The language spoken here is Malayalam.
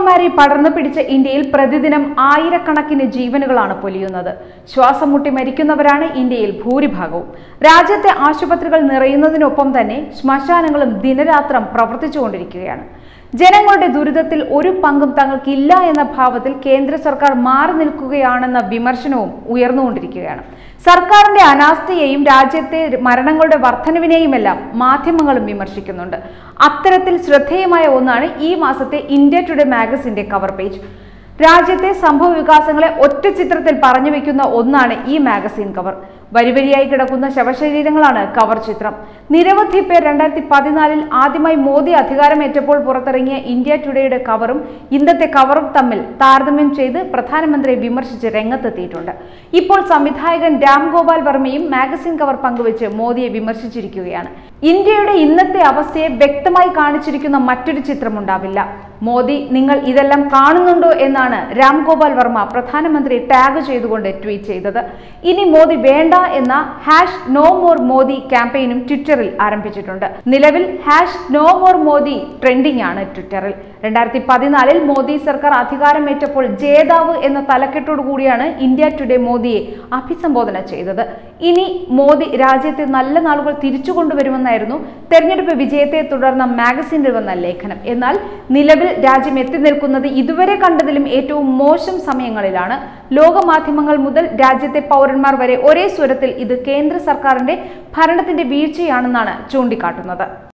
മഹാമാരി പടർന്നു പിടിച്ച ഇന്ത്യയിൽ പ്രതിദിനം ആയിരക്കണക്കിന് ജീവനുകളാണ് പൊലിയുന്നത് ശ്വാസം മുട്ടി മരിക്കുന്നവരാണ് ഇന്ത്യയിൽ ഭൂരിഭാഗവും രാജ്യത്തെ ആശുപത്രികൾ നിറയുന്നതിനൊപ്പം തന്നെ ശ്മശാനങ്ങളും ദിനരാത്രം പ്രവർത്തിച്ചുകൊണ്ടിരിക്കുകയാണ് ജനങ്ങളുടെ ദുരിതത്തിൽ ഒരു പങ്കും തങ്ങൾക്കില്ല എന്ന ഭാവത്തിൽ കേന്ദ്ര സർക്കാർ മാറി നിൽക്കുകയാണെന്ന വിമർശനവും ഉയർന്നുകൊണ്ടിരിക്കുകയാണ് സർക്കാരിന്റെ അനാസ്ഥയെയും രാജ്യത്തെ മരണങ്ങളുടെ വർധനവിനെയുമെല്ലാം മാധ്യമങ്ങളും വിമർശിക്കുന്നുണ്ട് അത്തരത്തിൽ ശ്രദ്ധേയമായ ഒന്നാണ് ഈ മാസത്തെ ഇന്ത്യ ടുഡേ മാഗസിന്റെ കവർ പേജ് രാജ്യത്തെ സംഭവ വികാസങ്ങളെ ഒറ്റ ചിത്രത്തിൽ പറഞ്ഞു വെക്കുന്ന ഒന്നാണ് ഈ മാഗസിൻ കവർ വരിവരിയായി കിടക്കുന്ന ശവശരീരങ്ങളാണ് കവർ ചിത്രം നിരവധി പേർ രണ്ടായിരത്തി പതിനാലിൽ ആദ്യമായി മോദി അധികാരമേറ്റപ്പോൾ പുറത്തിറങ്ങിയ ഇന്ത്യ ടുഡേയുടെ കവറും ഇന്നത്തെ കവറും തമ്മിൽ താരതമ്യം ചെയ്ത് പ്രധാനമന്ത്രിയെ വിമർശിച്ച് രംഗത്തെത്തിയിട്ടുണ്ട് ഇപ്പോൾ സംവിധായകൻ രാം ഗോപാൽ വർമ്മയും മാഗസിൻ കവർ പങ്കുവച്ച് മോദിയെ വിമർശിച്ചിരിക്കുകയാണ് ഇന്ത്യയുടെ ഇന്നത്തെ അവസ്ഥയെ വ്യക്തമായി കാണിച്ചിരിക്കുന്ന മറ്റൊരു ചിത്രമുണ്ടാവില്ല മോദി നിങ്ങൾ ഇതെല്ലാം കാണുന്നുണ്ടോ എന്നാണ് രാം ഗോപാൽ വർമ്മ പ്രധാനമന്ത്രി ടാഗ് ചെയ്തുകൊണ്ട് ട്വീറ്റ് ചെയ്തത് ഇനി മോദി വേണ്ട എന്ന ഹാഷ് നോ മോർ മോദി ക്യാമ്പയിനും ട്വിറ്ററിൽ ആരംഭിച്ചിട്ടുണ്ട് നിലവിൽ hash no more Modi trending ആണ് ട്വിറ്ററിൽ രണ്ടായിരത്തി പതിനാലിൽ മോദി സർക്കാർ അധികാരമേറ്റപ്പോൾ ജേതാവ് എന്ന തലക്കെട്ടോടു കൂടിയാണ് ഇന്ത്യ ടുഡേ മോദിയെ അഭിസംബോധന ചെയ്തത് ഇനി മോദി രാജ്യത്തെ നല്ല നാളുകൾ തിരിച്ചു കൊണ്ടുവരുമെന്നായിരുന്നു തെരഞ്ഞെടുപ്പ് വിജയത്തെ തുടർന്ന മാഗസിനിൽ വന്ന ലേഖനം എന്നാൽ നിലവിൽ രാജ്യം എത്തി നിൽക്കുന്നത് ഇതുവരെ കണ്ടതിലും ഏറ്റവും മോശം സമയങ്ങളിലാണ് ലോകമാധ്യമങ്ങൾ മുതൽ രാജ്യത്തെ പൗരന്മാർ വരെ ഒരേ സ്വരത്തിൽ ഇത് കേന്ദ്ര സർക്കാരിന്റെ ഭരണത്തിന്റെ വീഴ്ചയാണെന്നാണ് ചൂണ്ടിക്കാട്ടുന്നത്